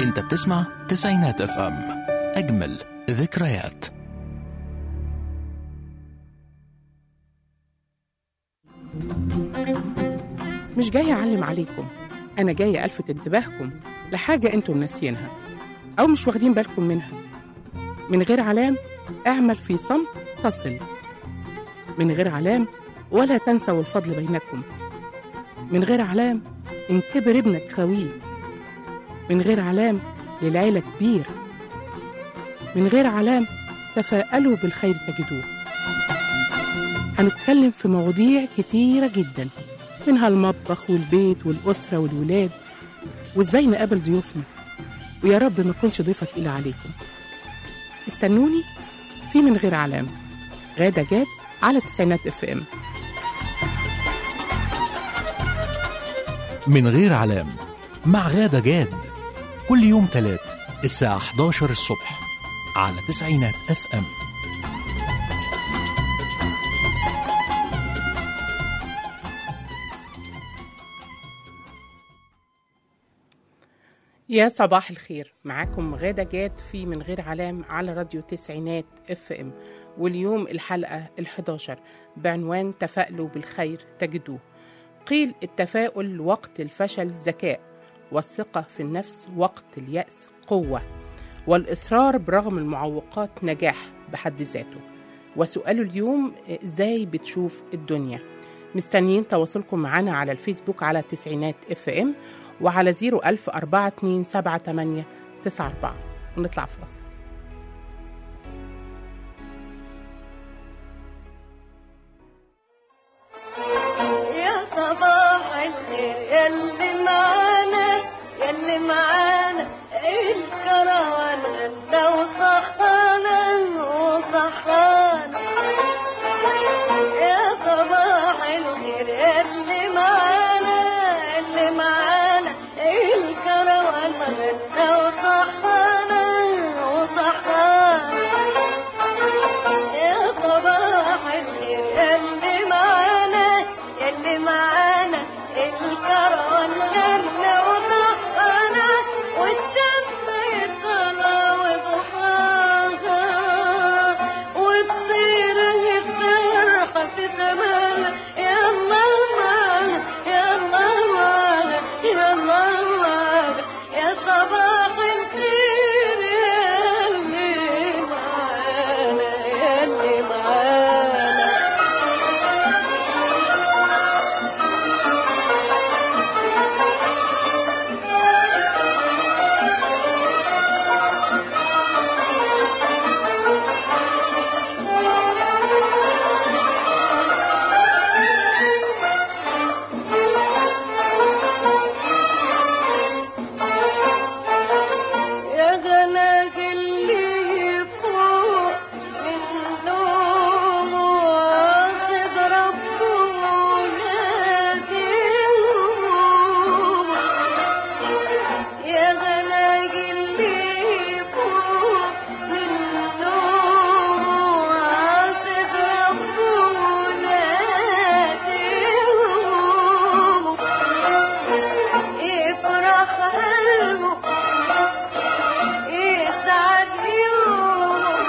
انت بتسمع تسعينات اف ام اجمل ذكريات مش جاية أعلم عليكم أنا جاية ألفت انتباهكم لحاجة أنتم ناسيينها أو مش واخدين بالكم منها من غير علام اعمل في صمت تصل من غير علام ولا تنسوا الفضل بينكم من غير علام إن كبر ابنك خويه من غير علام للعيلة كبير من غير علام تفاءلوا بالخير تجدوه هنتكلم في مواضيع كتيرة جدا منها المطبخ والبيت والأسرة والولاد وإزاي نقابل ضيوفنا ويا رب ما أكونش ضيفة تقيلة عليكم استنوني في من غير علام غادة جاد على تسعينات اف ام من غير علام مع غادة جاد كل يوم تلات الساعة 11 الصبح على تسعينات اف ام يا صباح الخير معاكم غادة جاد في من غير علام على راديو تسعينات اف ام واليوم الحلقة ال11 بعنوان تفائلوا بالخير تجدوه قيل التفاؤل وقت الفشل ذكاء والثقة في النفس وقت اليأس قوة والإصرار برغم المعوقات نجاح بحد ذاته وسؤال اليوم ازاي بتشوف الدنيا مستنيين تواصلكم معنا على الفيسبوك على تسعينات اف ام وعلى 01000 427 94 ونطلع فاصل يا صباح الخير يلي معانا يلي معانا الكروان غدا وصحانا وصحانا يا صباح الخير يلي معانا يلي معانا الكروان غدا وصحانا وصحانا يا صباح الخير يلي معانا يلي معانا الكروان غنى وضحانا والشمس طالعة وضحاها والطير الفرحة في سمانا يلا معانا يلا معانا يلا معانا يا صباح الخير يلي معانا يلي معانا يا غناج اللي فوق من نوم واخد ربه وناديهم يا غناج اللي فوق من نوم واخد ربه وناديهم يفرح قلبه يسعد يوم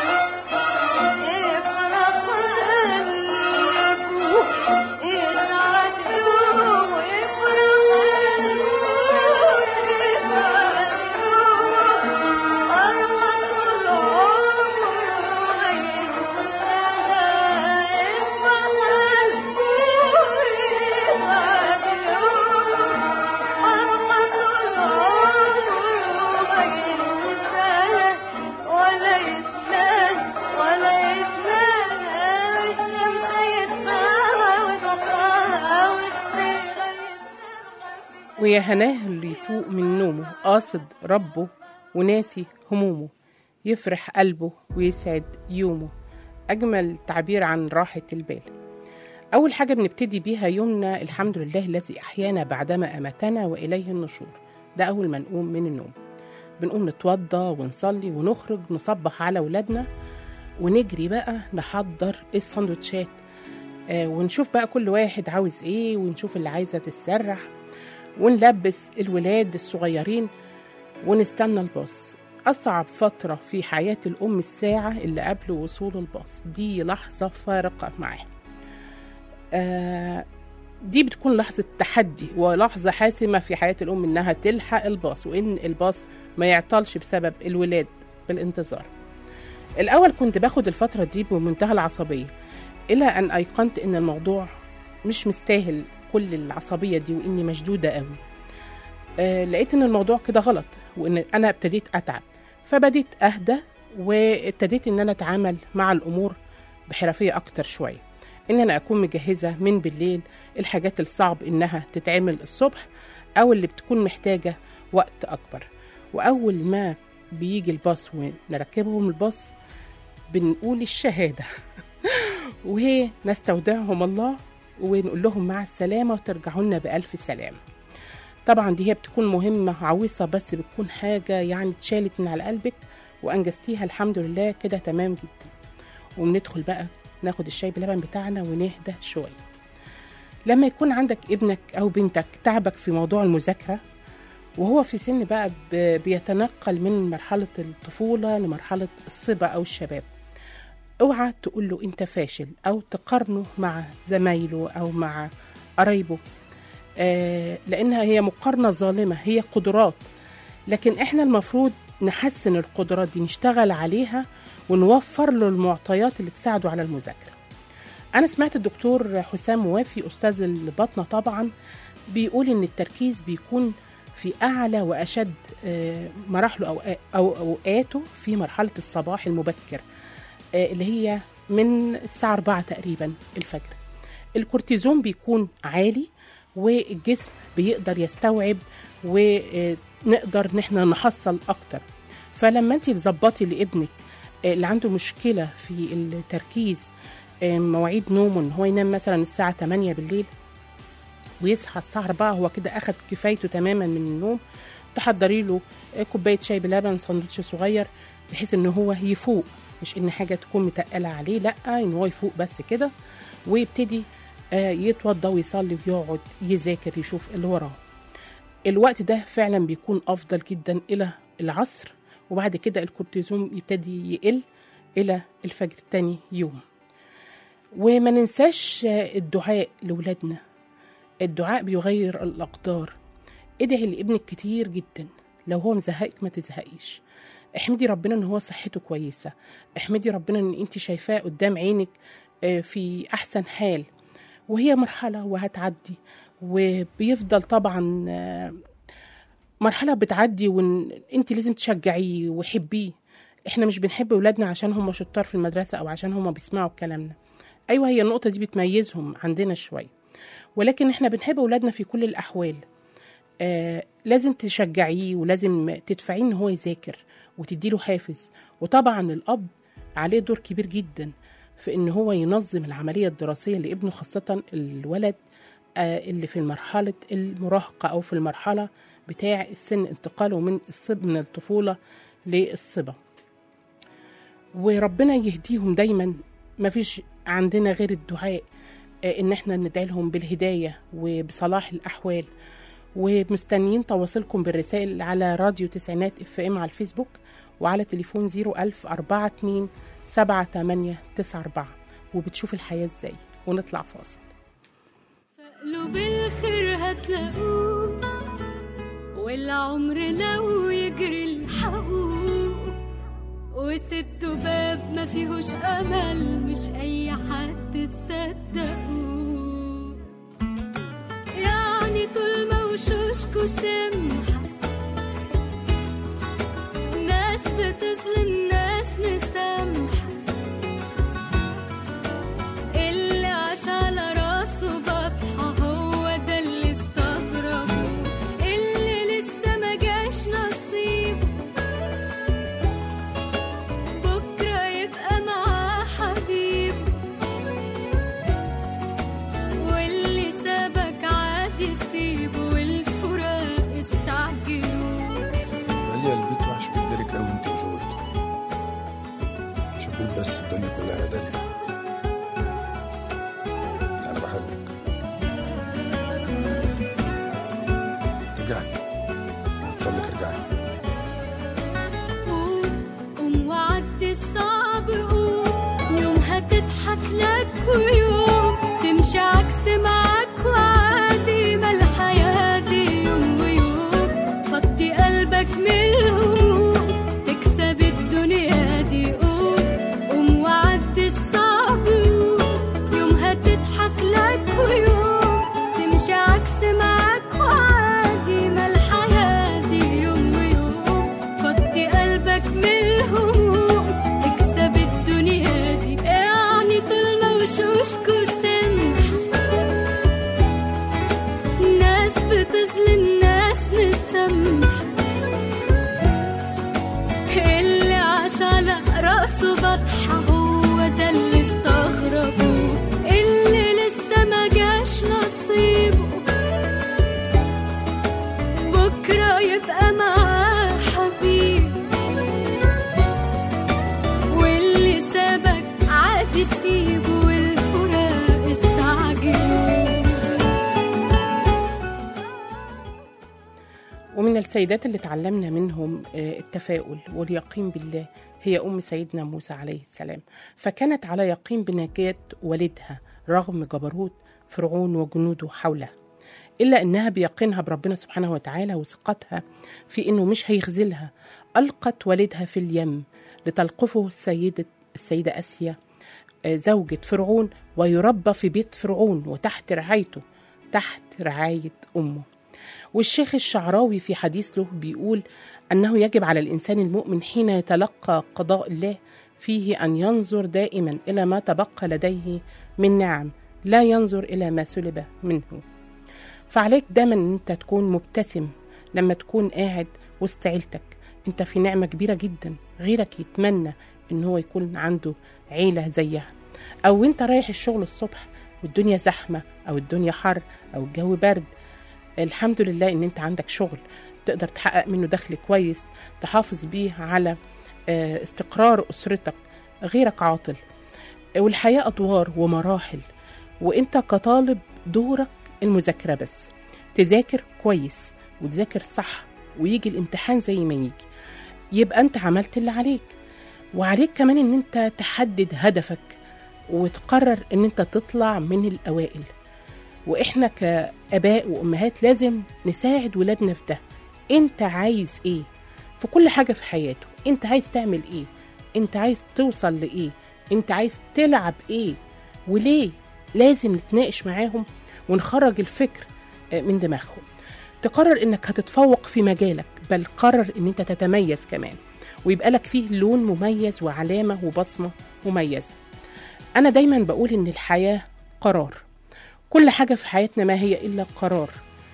يفرح قلبه يسعد يوم يفرح قلبه يسعد يوم أرمى طول عمره هينساها يفرح قلبه يسعد يوم أرمى طول عمره هينساها ولا يتلاقى ولا يتلاقى الشمس يتلاقى وضحاها والطير يتلاقى ويا هناه اللي يفوق من نومه قاصد ربه وناسي همومه يفرح قلبه ويسعد يومه أجمل تعبير عن راحة البال أول حاجة بنبتدي بيها يومنا الحمد لله الذي أحيانا بعدما أماتنا وإليه النشور ده أول ما نقوم من النوم بنقوم نتوضى ونصلي ونخرج نصبح على ولادنا ونجري بقى نحضر السندوتشات آه ونشوف بقى كل واحد عاوز ايه ونشوف اللي عايزة تتسرح ونلبس الولاد الصغيرين ونستنى الباص أصعب فترة في حياة الأم الساعة اللي قبل وصول الباص دي لحظة فارقة معاها آه دي بتكون لحظة تحدي ولحظة حاسمة في حياة الأم إنها تلحق الباص وإن الباص ما يعطلش بسبب الولاد بالانتظار الأول كنت باخد الفترة دي بمنتهى العصبية إلى أن أيقنت إن الموضوع مش مستاهل كل العصبية دي وإني مشدودة قوي آه لقيت إن الموضوع كده غلط وإن أنا ابتديت أتعب فبديت أهدى وابتديت إن أنا أتعامل مع الأمور بحرفية أكتر شوية إن أنا أكون مجهزة من بالليل الحاجات الصعب إنها تتعمل الصبح أو اللي بتكون محتاجة وقت أكبر وأول ما بيجي الباص ونركبهم الباص بنقول الشهادة وهي نستودعهم الله ونقول لهم مع السلامة وترجعوا لنا بألف سلامة طبعا دي هي بتكون مهمة عويصة بس بتكون حاجة يعني اتشالت من على قلبك وأنجزتيها الحمد لله كده تمام جدا وبندخل بقى ناخد الشاي بلبن بتاعنا ونهدى شوية لما يكون عندك ابنك أو بنتك تعبك في موضوع المذاكرة وهو في سن بقى ب- بيتنقل من مرحلة الطفولة لمرحلة الصبا أو الشباب اوعى تقول له انت فاشل او تقارنه مع زمايله او مع قرايبه آه لانها هي مقارنه ظالمه هي قدرات لكن احنا المفروض نحسن القدرات دي نشتغل عليها ونوفر له المعطيات اللي تساعده على المذاكره انا سمعت الدكتور حسام موافي استاذ البطنه طبعا بيقول ان التركيز بيكون في اعلى واشد آه، مراحله او او اوقاته في مرحله الصباح المبكر آه، اللي هي من الساعة 4 تقريبا الفجر الكورتيزون بيكون عالي والجسم بيقدر يستوعب ونقدر ان احنا نحصل اكتر فلما انت تظبطي لابنك آه، اللي عنده مشكلة في التركيز آه، مواعيد نومه ان هو ينام مثلا الساعة 8 بالليل ويصحى الساعة 4 هو كده أخد كفايته تماما من النوم تحضري له كوباية شاي بلبن سندوتش صغير بحيث ان هو يفوق مش ان حاجة تكون متقلة عليه لا ان هو يفوق بس كده ويبتدي آه، يتوضى ويصلي ويقعد يذاكر يشوف اللي وراه الوقت ده فعلا بيكون افضل جدا الى العصر وبعد كده الكورتيزون يبتدي يقل الى الفجر تاني يوم وما ننساش آه، الدعاء لولادنا الدعاء بيغير الأقدار ادعي لابنك كتير جدا لو هو مزهقك ما تزهقيش احمدي ربنا ان هو صحته كويسة احمدي ربنا ان انت شايفاه قدام عينك آه، في احسن حال وهي مرحلة وهتعدي وبيفضل طبعا آه، مرحلة بتعدي وان انت لازم تشجعيه وحبيه احنا مش بنحب ولادنا عشان هم شطار في المدرسة او عشان هم بيسمعوا كلامنا ايوه هي النقطة دي بتميزهم عندنا شوية ولكن احنا بنحب اولادنا في كل الاحوال آه لازم تشجعيه ولازم تدفعيه ان هو يذاكر وتديله حافز وطبعا الاب عليه دور كبير جدا في ان هو ينظم العمليه الدراسيه لابنه خاصه الولد آه اللي في مرحله المراهقه او في المرحله بتاع السن انتقاله من الصب من الطفوله للصبا وربنا يهديهم دايما ما فيش عندنا غير الدعاء آه، ان احنا ندعي لهم بالهدايه وبصلاح الاحوال ومستنيين تواصلكم بالرسائل على راديو تسعينات اف ام على الفيسبوك وعلى تليفون 01000 42 7894 وبتشوف الحياه ازاي ونطلع فاصل فقلوا بالخير هتلاقوه والعمر لو يجري الحقوه وست باب ما فيهوش امل مش اي حد تصدقوه يعني طول ما وشوشكوا سمحة ناس بتظلم ناس مسامحة اللي عاش على راسه بطحة هو ده اللي استغربه اللي لسه ما جاش نصيب بكرة يبقى معاه حبيب واللي سابك عادي سيبه والفراق استعجلوا قال لي البيت وحش بيتبارك قوي انت وجود مش البيت بس الدنيا كلها يا داليا انا بحبك رجعي اتفضلك ارجعي راسه بطحة هو ده اللي استغربوه اللي لسه ما جاش نصيبه بكرة يبقى معاه حبيب واللي سابك عادي سيبه والفراق استعجلوا ومن السيدات اللي اتعلمنا منهم آه، التفاؤل واليقين بالله هي أم سيدنا موسى عليه السلام فكانت على يقين بنجاة والدها رغم جبروت فرعون وجنوده حولها إلا أنها بيقينها بربنا سبحانه وتعالى وثقتها في أنه مش هيخذلها ألقت والدها في اليم لتلقفه السيدة السيدة أسيا آه، زوجة فرعون ويربى في بيت فرعون وتحت رعايته تحت رعاية أمه والشيخ الشعراوي في حديث له بيقول أنه يجب على الإنسان المؤمن حين يتلقى قضاء الله فيه أن ينظر دائما إلى ما تبقى لديه من نعم لا ينظر إلى ما سلب منه فعليك دايما أن أنت تكون مبتسم لما تكون قاعد وسط عيلتك أنت في نعمة كبيرة جدا غيرك يتمنى أن هو يكون عنده عيلة زيها أو أنت رايح الشغل الصبح والدنيا زحمة أو الدنيا حر أو الجو برد الحمد لله ان انت عندك شغل تقدر تحقق منه دخل كويس تحافظ بيه على آه، استقرار اسرتك غيرك عاطل والحياه ادوار ومراحل وانت كطالب دورك المذاكره بس تذاكر كويس وتذاكر صح ويجي الامتحان زي ما يجي يبقى انت عملت اللي عليك وعليك كمان ان انت تحدد هدفك وتقرر ان انت تطلع من الاوائل واحنا كاباء وامهات لازم نساعد ولادنا في ده انت عايز ايه في كل حاجه في حياته انت عايز تعمل ايه انت عايز توصل لايه انت عايز تلعب ايه وليه لازم نتناقش معاهم ونخرج الفكر آه، من دماغهم تقرر انك هتتفوق في مجالك بل قرر ان انت تتميز كمان ويبقى لك فيه لون مميز وعلامه وبصمه مميزه انا دايما بقول ان الحياه قرار كل حاجة في حياتنا ما هي إلا قرار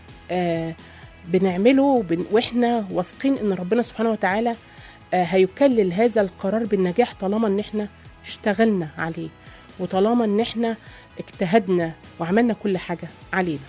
آه بنعمله وبن... وإحنا واثقين إن ربنا سبحانه وتعالى آه هيكلل هذا القرار بالنجاح طالما إن إحنا اشتغلنا عليه وطالما إن إحنا اجتهدنا وعملنا كل حاجة علينا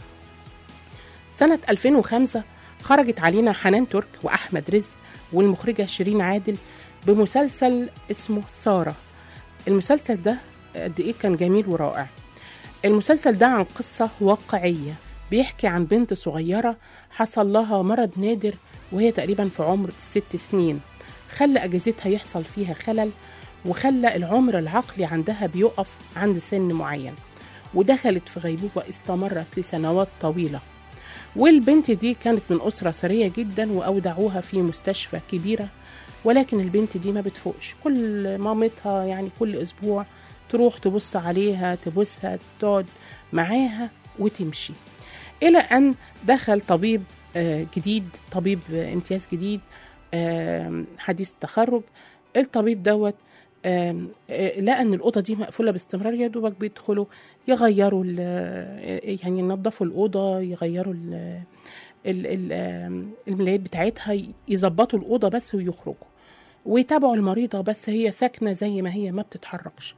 سنة 2005 خرجت علينا حنان ترك وأحمد رزق والمخرجة شيرين عادل بمسلسل اسمه سارة المسلسل ده قد إيه كان جميل ورائع المسلسل ده عن قصة واقعية بيحكي عن بنت صغيرة حصل لها مرض نادر وهي تقريبا في عمر ست سنين خلى أجهزتها يحصل فيها خلل وخلى العمر العقلي عندها بيقف عند سن معين ودخلت في غيبوبة استمرت لسنوات طويلة والبنت دي كانت من أسرة ثرية جدا وأودعوها في مستشفى كبيرة ولكن البنت دي ما بتفوقش كل مامتها يعني كل أسبوع تروح تبص عليها تبوسها تقعد معاها وتمشي إلى أن دخل طبيب آه، جديد طبيب آه، امتياز جديد آم، حديث التخرج الطبيب دوت آم، آه، لقى ان الاوضه دي مقفوله باستمرار يا دوبك بيدخلوا يغيروا ال- آه، يعني ينظفوا الاوضه يغيروا ال- ال- ال- آم، الملايات بتاعتها يظبطوا الاوضه بس ويخرجوا ويتابعوا المريضه بس هي ساكنه زي ما هي ما بتتحركش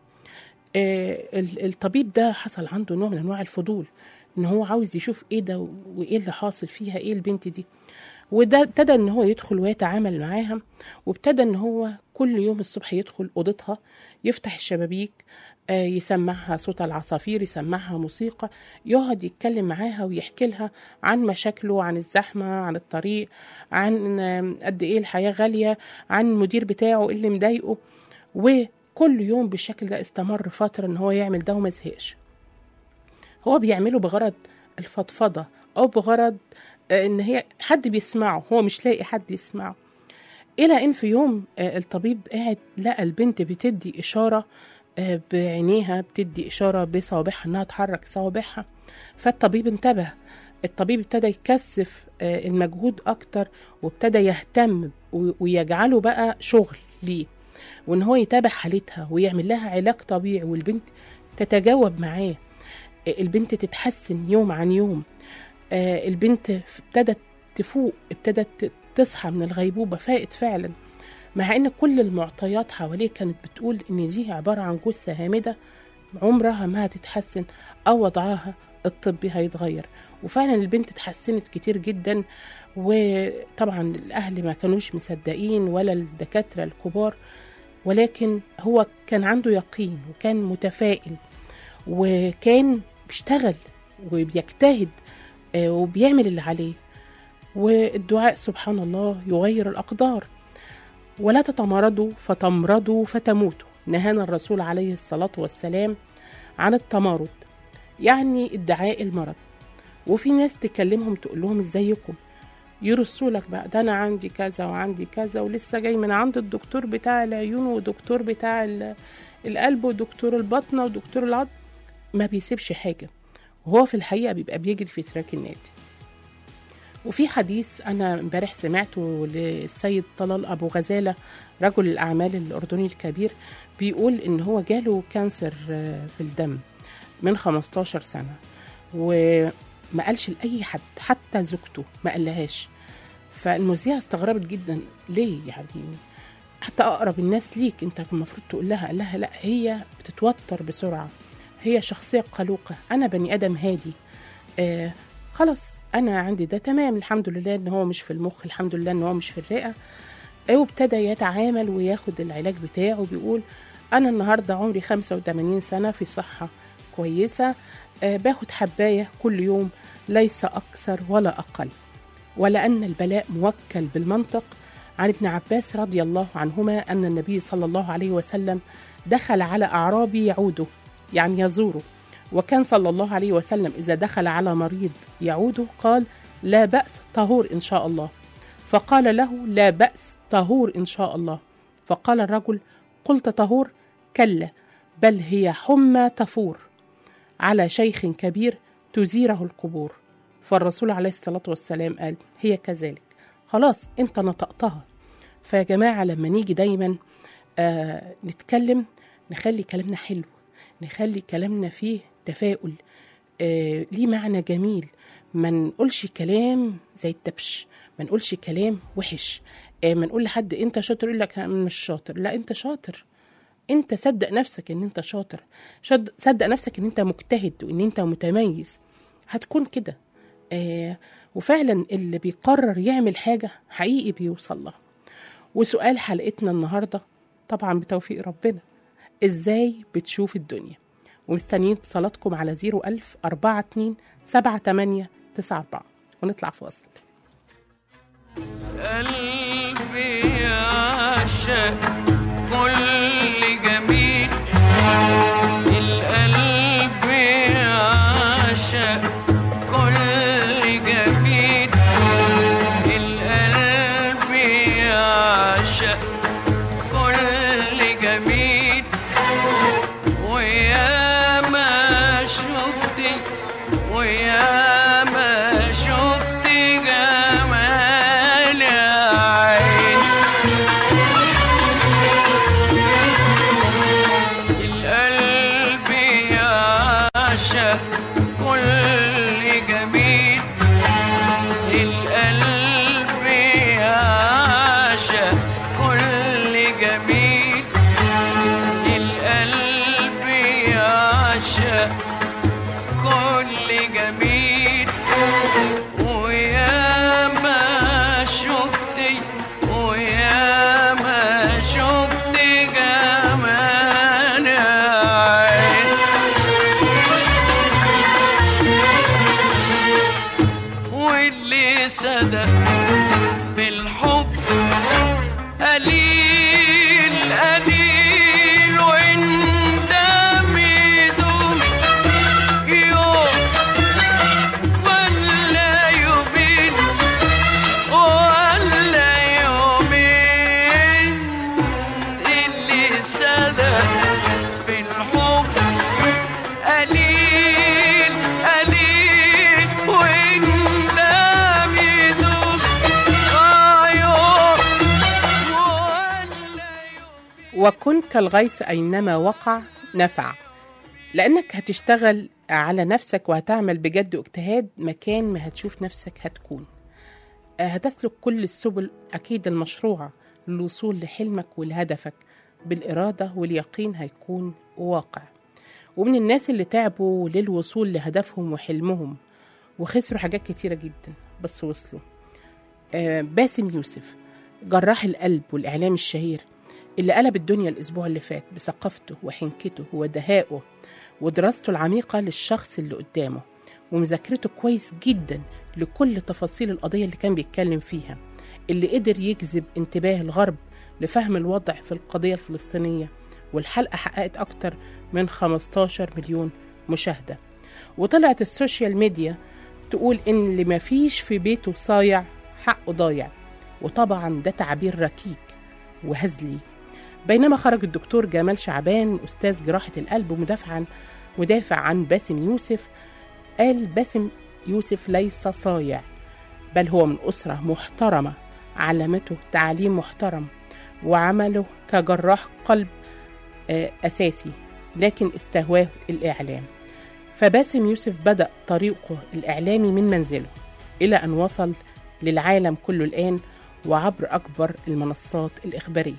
آه، ال- الطبيب ده حصل عنده نوع من انواع الفضول ان هو عاوز يشوف ايه ده وايه اللي حاصل فيها ايه البنت دي وده ابتدى ان هو يدخل ويتعامل معاها وابتدى ان هو كل يوم الصبح يدخل اوضتها يفتح الشبابيك آه، يسمعها صوت العصافير يسمعها موسيقى يقعد يتكلم معاها ويحكي لها عن مشاكله عن الزحمة عن الطريق عن آم، قد ايه الحياة غالية عن المدير بتاعه اللي مضايقه وكل يوم بالشكل ده استمر فترة ان هو يعمل ده وما زهقش هو بيعمله بغرض الفضفضة أو بغرض آه، إن هي حد بيسمعه هو مش لاقي حد يسمعه إلى إن في يوم آه، الطبيب قاعد لقى البنت بتدي إشارة آه، بعينيها بتدي إشارة بصوابعها إنها تحرك صوابعها فالطبيب انتبه الطبيب ابتدى يكثف آه، المجهود أكتر وابتدى يهتم و- ويجعله بقى شغل ليه وإن هو يتابع حالتها ويعمل لها علاج طبيعي والبنت تتجاوب معاه البنت تتحسن يوم عن يوم آه، البنت ابتدت تفوق ابتدت تصحى من الغيبوبة فاقت فعلا مع ان كل المعطيات حواليه كانت بتقول ان دي عبارة عن جثة هامدة عمرها ما هتتحسن او وضعها الطبي هيتغير وفعلا البنت اتحسنت كتير جدا وطبعا الاهل ما كانوش مصدقين ولا الدكاترة الكبار ولكن هو كان عنده يقين وكان متفائل وكان بيشتغل وبيجتهد آه، وبيعمل اللي عليه والدعاء سبحان الله يغير الأقدار ولا تتمرضوا فتمرضوا فتموتوا نهانا الرسول عليه الصلاة والسلام عن التمارض يعني ادعاء المرض وفي ناس تكلمهم تقول لهم ازيكم يرسوا لك بقى ده انا عندي كذا وعندي كذا ولسه جاي من عند الدكتور بتاع العيون ودكتور بتاع ال- القلب ودكتور البطنه ودكتور العظم ما بيسيبش حاجه وهو في الحقيقه بيبقى بيجري في تراك النادي وفي حديث انا امبارح سمعته للسيد طلال ابو غزاله رجل الاعمال الاردني الكبير بيقول ان هو جاله كانسر آه، في الدم من 15 سنه وما قالش لاي حد حتى زوجته ما قالهاش فالمذيعه استغربت جدا ليه يعني حتى اقرب الناس ليك انت المفروض تقول لها قال لها لا هي بتتوتر بسرعه هي شخصيه قلوقه انا بني ادم هادي آه خلاص انا عندي ده تمام الحمد لله ان هو مش في المخ الحمد لله ان هو مش في الرئه آه، وابتدى يتعامل وياخد العلاج بتاعه بيقول انا النهارده عمري 85 سنه في صحه كويسه آه باخد حبايه كل يوم ليس اكثر ولا اقل ولأن البلاء موكل بالمنطق عن ابن عباس رضي الله عنهما أن النبي صلى الله عليه وسلم دخل على أعرابي يعوده يعني يزوره وكان صلى الله عليه وسلم إذا دخل على مريض يعوده قال لا بأس طهور إن شاء الله فقال له لا بأس طهور إن شاء الله فقال الرجل قلت طهور كلا بل هي حمى تفور على شيخ كبير تزيره القبور فالرسول عليه الصلاة والسلام قال هي كذلك خلاص انت نطقتها فيا جماعة لما نيجي دايما آه نتكلم نخلي كلامنا حلو نخلي كلامنا فيه تفاؤل آه ليه معنى جميل ما نقولش كلام زي التبش ما نقولش كلام وحش آه ما نقول لحد انت شاطر يقول لك أنا مش شاطر لا انت شاطر انت صدق نفسك ان انت شاطر شد- صدق نفسك ان انت مجتهد وان انت متميز هتكون كده آه وفعلا اللي بيقرر يعمل حاجة حقيقي بيوصل لها وسؤال حلقتنا النهاردة طبعا بتوفيق ربنا ازاي بتشوف الدنيا ومستنيين اتصالاتكم على 01000 42 78 94 ونطلع فاصل قلبي يعشق كل جميل القلب يعشق كل جميل القلب يعشق كل جميل ويا ما شفتي ويا ما شفت جمال عين القلب يعشق كل جميل القلب يعشق كل جميل القلب يعشق كل جميل ويا ما شفتي ويا ما شفت جمال عين واللي صدق في الحب قليل قليل وانت ميدوم يوم ولا يومين ولا يومين اللي صدق في الحب قليل قليل وانت بيدوم آه يوم ولا يوم وكن كالغيث أينما وقع نفع لأنك هتشتغل على نفسك وهتعمل بجد واجتهاد مكان ما هتشوف نفسك هتكون آه، هتسلك كل السبل أكيد المشروعة للوصول لحلمك ولهدفك بالإرادة واليقين هيكون واقع ومن الناس اللي تعبوا للوصول لهدفهم وحلمهم وخسروا حاجات كتيرة جدا بس وصلوا آه باسم يوسف جراح القلب والإعلام الشهير اللي قلب الدنيا الأسبوع اللي فات بثقافته وحنكته ودهائه ودراسته العميقة للشخص اللي قدامه ومذاكرته كويس جدا لكل تفاصيل القضية اللي كان بيتكلم فيها اللي قدر يجذب انتباه الغرب لفهم الوضع في القضية الفلسطينية والحلقة حققت أكتر من 15 مليون مشاهدة وطلعت السوشيال ميديا تقول إن اللي ما فيش في بيته صايع حقه ضايع وطبعا ده تعبير ركيك وهزلي بينما خرج الدكتور جمال شعبان أستاذ جراحة القلب ومدافعا مدافع عن باسم يوسف قال باسم يوسف ليس صايع بل هو من أسرة محترمة علمته تعليم محترم وعمله كجراح قلب آه، أساسي لكن استهواه الإعلام فباسم يوسف بدأ طريقه الإعلامي من منزله إلى أن وصل للعالم كله الآن وعبر أكبر المنصات الإخبارية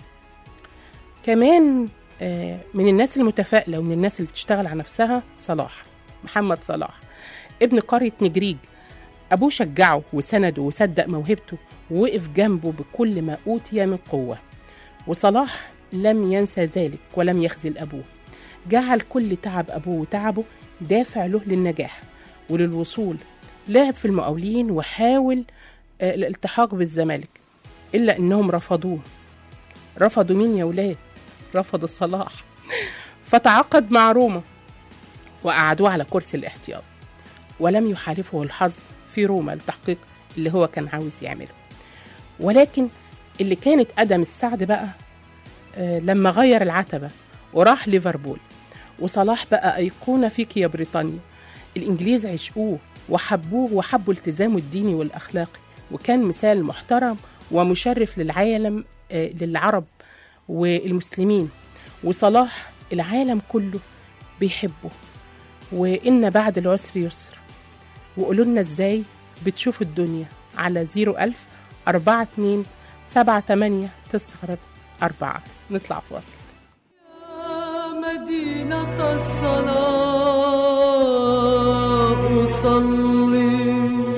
كمان آه، من الناس المتفائلة ومن الناس اللي بتشتغل على نفسها صلاح محمد صلاح ابن قرية نجريج أبوه شجعه وسنده وصدق موهبته ووقف جنبه بكل ما أوتي من قوة وصلاح لم ينسى ذلك ولم يخذل أبوه جعل كل تعب أبوه وتعبه دافع له للنجاح وللوصول لعب في المقاولين وحاول آه، الالتحاق بالزمالك إلا إنهم رفضوه رفضوا مين يا ولاد رفضوا صلاح فتعاقد مع روما وقعدوه على كرسي الاحتياط ولم يحالفه الحظ في روما لتحقيق اللي هو كان عاوز يعمله ولكن اللي كانت قدم السعد بقى آه، لما غير العتبة وراح ليفربول وصلاح بقى أيقونة فيك يا بريطانيا الإنجليز عشقوه وحبوه وحبوا التزامه الديني والأخلاقي وكان مثال محترم ومشرف للعالم آه، للعرب والمسلمين وصلاح العالم كله بيحبه وإن بعد العسر يسر وقولوا لنا ازاي بتشوفوا الدنيا على 01000 42 78 تستغرب أربعة نطلع في وصل يا مدينة الصلاة أصلي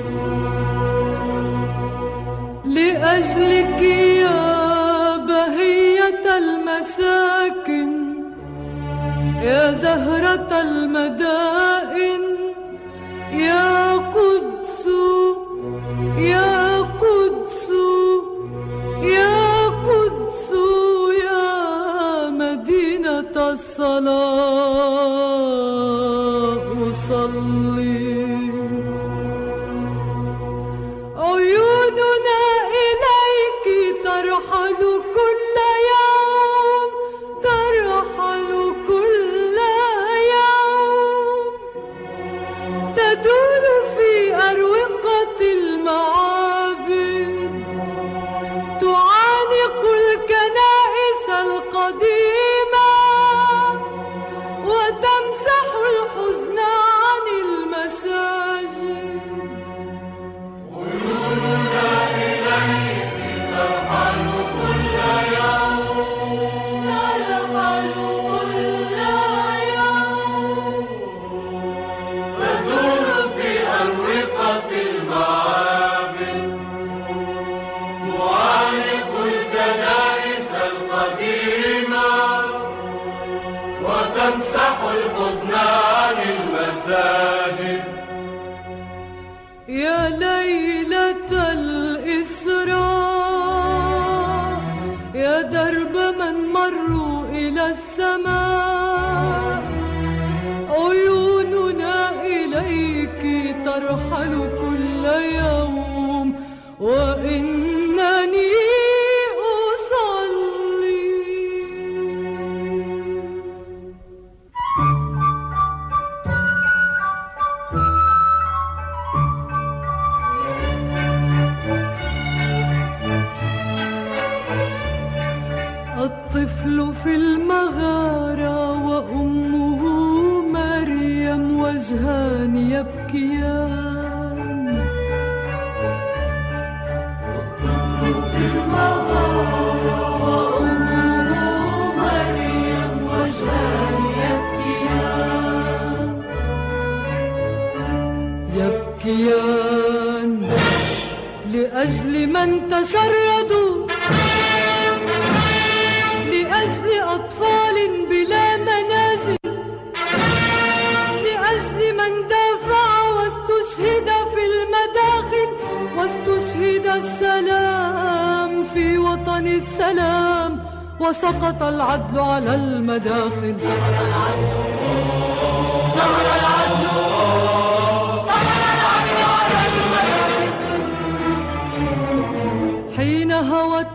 لأجلك يا بهية المساكن يا زهرة المدائن يا قدس يا قدس يا قدس يا مدينة الصلاة أصلي عيوننا إليك ترحل كل يوم ترحل كل يوم تدور في أروقة المعابد تعانق الكنائس القديمة وتمسح الحزن عن المساجد ترحل كل يوم تدور في أروقة المعابد تعانق الكنائس القديمة وتمسح الحزن عن المساجد يا ليلة الإسراء يا درب من مروا إلى السماء عيوننا إليك ترحل كل يوم وإنني أصلي الطفل في المغارة وأمه مريم وجهان يبكيان الطفل في المغارة ريان لأجل من تشردوا لأجل أطفال بلا منازل لأجل من دافع واستشهد في المداخل واستشهد السلام في وطن السلام وسقط العدل على المداخل سقط العدل سقط العدل سقط العدل على المداخل حين هوت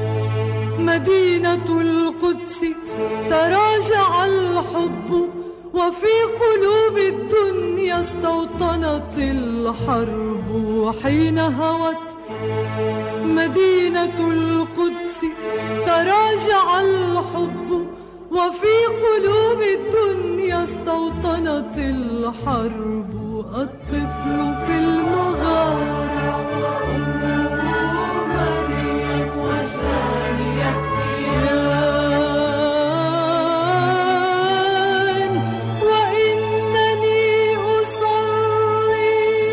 مدينة القدس تراجع الحب وفي قلوب الدنيا استوطنت الحرب حين هوت مدينة القدس تراجع الحب وفي قلوب الدنيا استوطنت الحرب الطفل في المغارة وأمه مريم وشانية كيان وإنني أصلي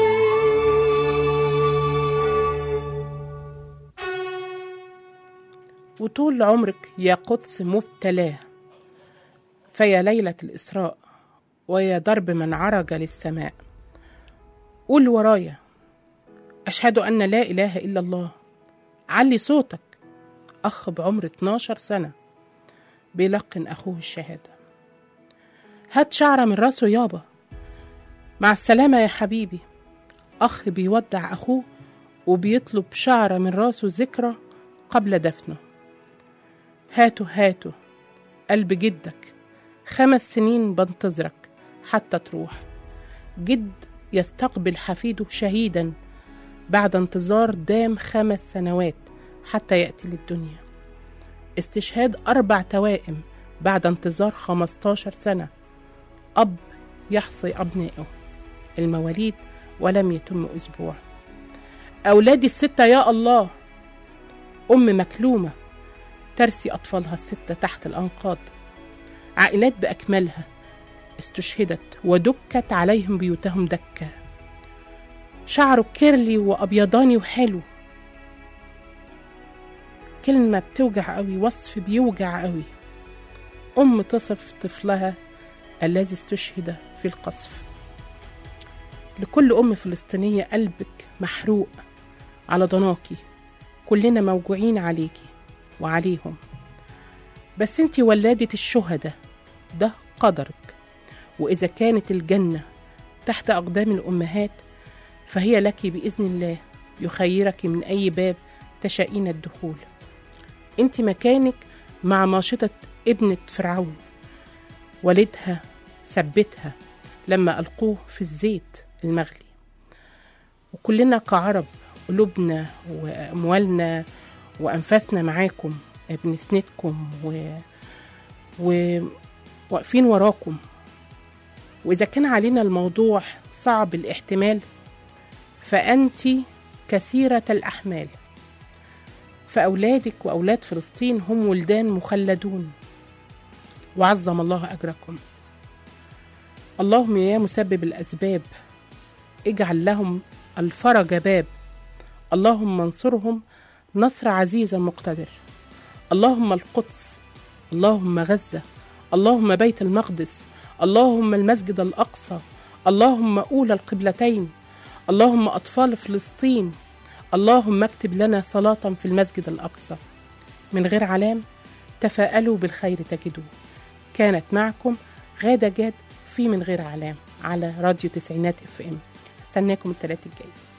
وطول عمرك يا قدس مبتلاه فيا ليلة الإسراء ويا ضرب من عرج للسماء قول ورايا أشهد أن لا إله إلا الله علي صوتك أخ بعمر 12 سنة بيلقن أخوه الشهادة هات شعرة من راسه يابا مع السلامة يا حبيبي أخ بيودع أخوه وبيطلب شعرة من راسه ذكرى قبل دفنه هاتوا هاتوا قلب جدك خمس سنين بنتظرك حتى تروح جد يستقبل حفيده شهيدا بعد انتظار دام خمس سنوات حتى يأتي للدنيا استشهاد أربع توائم بعد انتظار خمستاشر سنة أب يحصي أبنائه المواليد ولم يتم أسبوع أولادي الستة يا الله أم مكلومة ترسي أطفالها الستة تحت الأنقاض عائلات بأكملها استشهدت ودكت عليهم بيوتهم دكة شعره كيرلي وأبيضاني وحلو كلمة بتوجع قوي وصف بيوجع قوي أم تصف طفلها الذي استشهد في القصف لكل أم فلسطينية قلبك محروق على ضناكي كلنا موجوعين عليكي وعليهم بس انتي ولادة الشهداء ده قدرك وإذا كانت الجنة تحت أقدام الأمهات فهي لك بإذن الله يخيرك من أي باب تشائين الدخول انت مكانك مع ماشطة ابنة فرعون والدها ثبتها لما ألقوه في الزيت المغلي وكلنا كعرب قلوبنا وأموالنا وأنفاسنا معاكم بنسندكم و... و... واقفين وراكم وإذا كان علينا الموضوع صعب الاحتمال فأنت كثيرة الأحمال فأولادك وأولاد فلسطين هم ولدان مخلدون وعظم الله أجركم اللهم يا مسبب الأسباب اجعل لهم الفرج باب اللهم انصرهم نصر عزيز مقتدر اللهم القدس اللهم غزة اللهم بيت المقدس اللهم المسجد الأقصى اللهم أولى القبلتين اللهم أطفال فلسطين اللهم اكتب لنا صلاة في المسجد الأقصى من غير علام تفاءلوا بالخير تجدوه كانت معكم غادة جاد في من غير علام على راديو تسعينات اف ام استناكم الثلاث الجاي